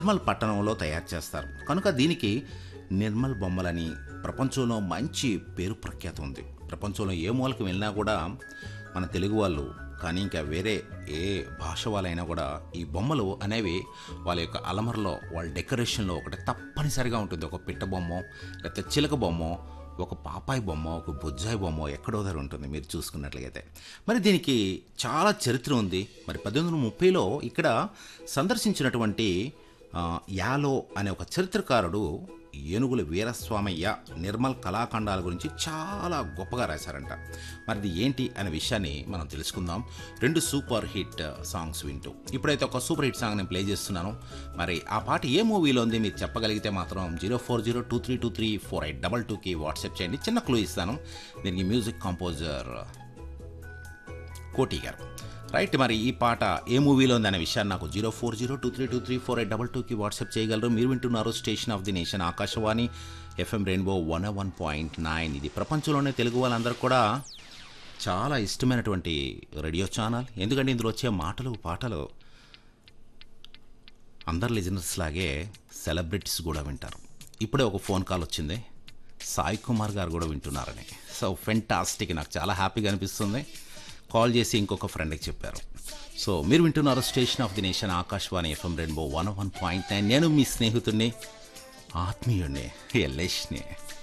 నిర్మల్ పట్టణంలో తయారు చేస్తారు కనుక దీనికి నిర్మల్ బొమ్మలని ప్రపంచంలో మంచి పేరు ప్రఖ్యాతి ఉంది ప్రపంచంలో ఏ మూలకు వెళ్ళినా కూడా మన తెలుగు వాళ్ళు కానీ ఇంకా వేరే ఏ భాష వాళ్ళైనా కూడా ఈ బొమ్మలు అనేవి వాళ్ళ యొక్క అలమరలో వాళ్ళ డెకరేషన్లో ఒకటి తప్పనిసరిగా ఉంటుంది ఒక పిట్ట బొమ్మ లేకపోతే చిలక బొమ్మ ఒక పాపాయి బొమ్మ ఒక బుజ్జాయి బొమ్మ ఎక్కడో దగ్గర ఉంటుంది మీరు చూసుకున్నట్లయితే మరి దీనికి చాలా చరిత్ర ఉంది మరి పద్దెనిమిది వందల ముప్పైలో ఇక్కడ సందర్శించినటువంటి ఆ, యాలో అనే ఒక చరిత్రకారుడు ఏనుగుల వీరస్వామయ్య నిర్మల్ కళాఖండాల గురించి చాలా గొప్పగా రాశారంట మరి ఇది ఏంటి అనే విషయాన్ని మనం తెలుసుకుందాం రెండు సూపర్ హిట్ సాంగ్స్ వింటూ ఇప్పుడైతే ఒక సూపర్ హిట్ సాంగ్ నేను ప్లే చేస్తున్నాను మరి ఆ పాట ఏ మూవీలో ఉంది మీరు చెప్పగలిగితే మాత్రం zero four zero two three two three four eight double టూకి వాట్సాప్ చేయండి చిన్న క్లూ ఇస్తాను దీనికి మ్యూజిక్ కంపోజర్ కోటి గారు రైట్ మరి ఈ పాట ఏ మూవీలో ఉందనే విషయాన్ని నాకు zero four zero two three two three four eight double టూకి వాట్సాప్ చేయగలరు మీరు వింటున్నారు station of the nation Akashvani FM Rainbow one one point nine ఇది ప్రపంచంలోనే తెలుగు వాళ్ళందరూ కూడా చాలా ఇష్టమైనటువంటి రేడియో ఛానల్ ఎందుకంటే ఇందులో వచ్చే మాటలు పాటలు అందరు లిజనర్స్ లాగే సెలబ్రిటీస్ కూడా వింటారు ఇప్పుడే ఒక ఫోన్ కాల్ వచ్చింది సాయి కుమార్ గారు కూడా వింటున్నారని సో ఫెంటాస్టిక్ నాకు చాలా హ్యాపీగా అనిపిస్తుంది కాల్ చేసి ఇంకొక ఫ్రెండ్కి చెప్పారు సో మీరు వింటున్నారు station of the nation Akashvani FM Rainbow one one point nine నేను మీ స్నేహితుడిని ఆత్మీయుడిని ఎల్లేష్ని